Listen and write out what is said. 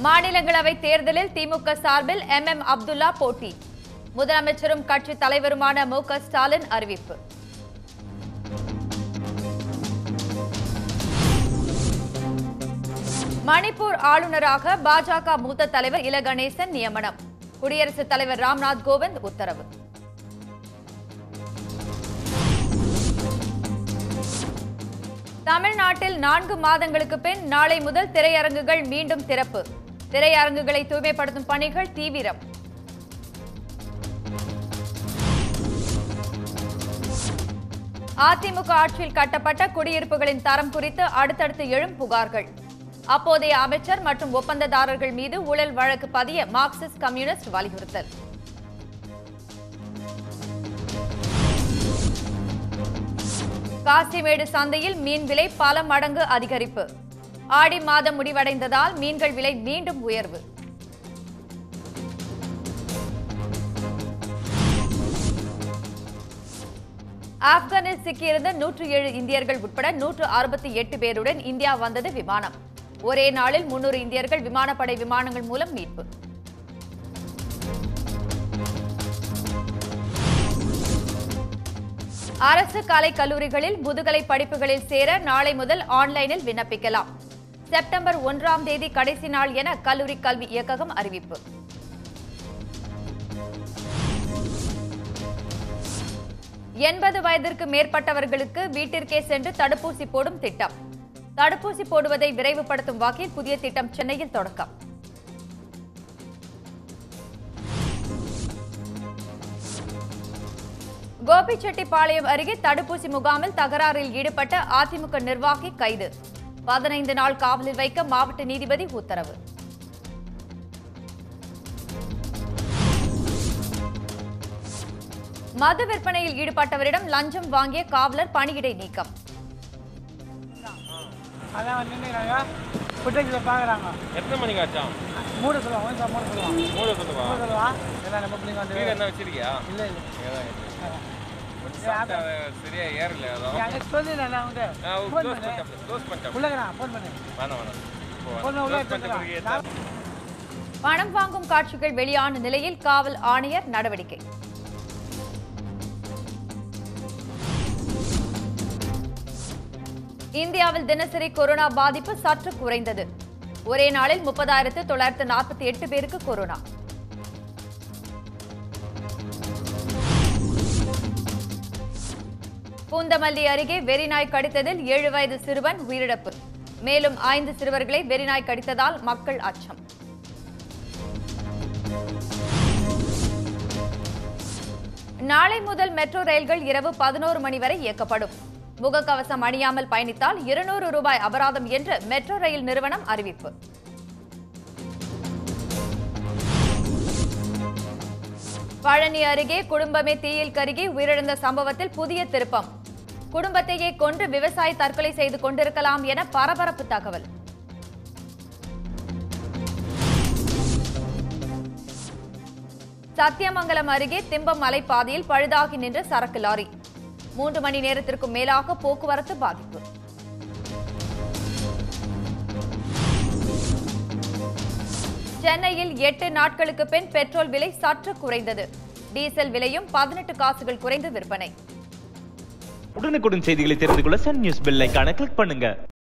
மாநிலங்களவை தேர்தலில் திமுக சார்பில் எம் எம் அப்துல்லா போட்டி முதலமைச்சரும் கட்சி தலைவருமான மு க ஸ்டாலின் அறிவிப்பு மணிப்பூர் ஆளுநராக பாஜக மூத்த தலைவர் இல கணேசன் நியமனம் குடியரசுத் தலைவர் ராம்நாத் கோவிந்த் உத்தரவு தமிழ்நாட்டில் நான்கு மாதங்களுக்கு பின் நாளை முதல் திரையரங்குகள் மீண்டும் திறப்பு திரையரங்குகளை தூய்மைப்படுத்தும் பணிகள் தீவிரம் அதிமுக ஆட்சியில் கட்டப்பட்ட குடியிருப்புகளின் தரம் குறித்து அடுத்தடுத்து எழும் புகார்கள் அப்போதைய அமைச்சர் மற்றும் ஒப்பந்ததாரர்கள் மீது ஊழல் வழக்கு பதிய மார்க்சிஸ்ட் கம்யூனிஸ்ட் வலியுறுத்தல் காசிமேடு சந்தையில் மீன் விலை பல மடங்கு அதிகரிப்பு ஆடி மாதம் முடிவடைந்ததால் மீன்கள் விலை மீண்டும் உயர்வு ஆப்கானில் சிக்கியிருந்த நூற்று ஏழு இந்தியர்கள் உட்பட நூற்று அறுபத்தி எட்டு பேருடன் இந்தியா வந்தது விமானம் ஒரே நாளில் முன்னூறு இந்தியர்கள் விமானப்படை விமானங்கள் மூலம் மீட்பு அரசு கலை கல்லூரிகளில் முதுகலை படிப்புகளில் சேர நாளை முதல் ஆன்லைனில் விண்ணப்பிக்கலாம் செப்டம்பர் ஒன்றாம் தேதி கடைசி நாள் என கல்லூரி கல்வி இயக்ககம் அறிவிப்பு எண்பது வயதிற்கு மேற்பட்டவர்களுக்கு வீட்டிற்கே சென்று தடுப்பூசி போடும் திட்டம் தடுப்பூசி போடுவதை விரைவுபடுத்தும் வகையில் புதிய திட்டம் சென்னையில் தொடக்கம் கோபிச்செட்டிப்பாளையம் அருகே தடுப்பூசி முகாமில் தகராறில் ஈடுபட்ட அதிமுக நிர்வாகி கைது பதினைந்து நாள் காவலில் வைக்க மாவட்ட நீதிபதி உத்தரவு மது விற்பனையில் ஈடுபட்டவரிடம் லஞ்சம் வாங்கிய காவலர் பணியிடை நீக்கம் அதான் நின்றுக்கிறாங்க புட்டேஜில் பார்க்குறாங்க எத்தனை மணிக்கு ஆச்சாம் மூட சொல்லுவாங்க ஒன்று மூட சொல்லுவாங்க மூணு சொல்லுவா மூட சொல்லுவான் எல்லாம் நம்ம பிள்ளைங்க வந்து வீடு என்ன வச்சிருக்கியா இல்லை இல்லை இங்கதான் இருக்கு. கொஞ்சம் சாப்பிட்டா அது சரியா ஏறல அதான் அங்கே சொல்லி நான் வந்து ஃபோன் க்ளோஸ் பண்ணு பண்ணிட்டேன் க்ளோஸ் பண்ணிட்டேன் உள்ளங்கிறான் ஃபோன் பண்ணு வேணாம் வேணாம் இப்போ ஃபோன் உள்ள க்ளோஸ் பண்ணிட்ட பிறகு ஏத்தா. பணம் வாங்கும் காட்சிகள் வெளியான நிலையில் காவல் ஆணையர் நடவடிக்கை இந்தியாவில் தினசரி கொரோனா பாதிப்பு சற்று குறைந்தது ஒரே நாளில் முப்பதாயிரத்து தொள்ளாயிரத்து நாற்பத்தி எட்டு பேருக்கு கொரோனா பூந்தமல்லி அருகே வெறிநாய் கடித்ததில் ஏழு வயது சிறுவன் உயிரிழப்பு மேலும் ஐந்து சிறுவர்களை வெறிநாய் கடித்ததால் மக்கள் அச்சம் நாளை முதல் மெட்ரோ ரயில்கள் இரவு பதினோரு மணி வரை இயக்கப்படும் முகக்கவசம் அணியாமல் பயணித்தால் இருநூறு ரூபாய் அபராதம் என்று மெட்ரோ ரயில் நிறுவனம் அறிவிப்பு பழனி அருகே குடும்பமே தீயில் கருகி உயிரிழந்த சம்பவத்தில் புதிய திருப்பம் குடும்பத்தையே கொன்று விவசாயி தற்கொலை செய்து கொண்டிருக்கலாம் என பரபரப்பு தகவல் சத்தியமங்கலம் அருகே திம்பம் மலைப்பாதையில் பழுதாகி நின்ற சரக்கு லாரி மூன்று மணி நேரத்திற்கும் மேலாக போக்குவரத்து பாதிப்பு சென்னையில் எட்டு நாட்களுக்கு பின் பெட்ரோல் விலை சற்று குறைந்தது டீசல் விலையும் பதினெட்டு காசுகள் குறைந்து விற்பனை உடனுக்குடன் செய்திகளை தெரிந்து கொள்ள சன் நியூஸ் பெல் ஐகானை கிளிக் பண்ணுங்க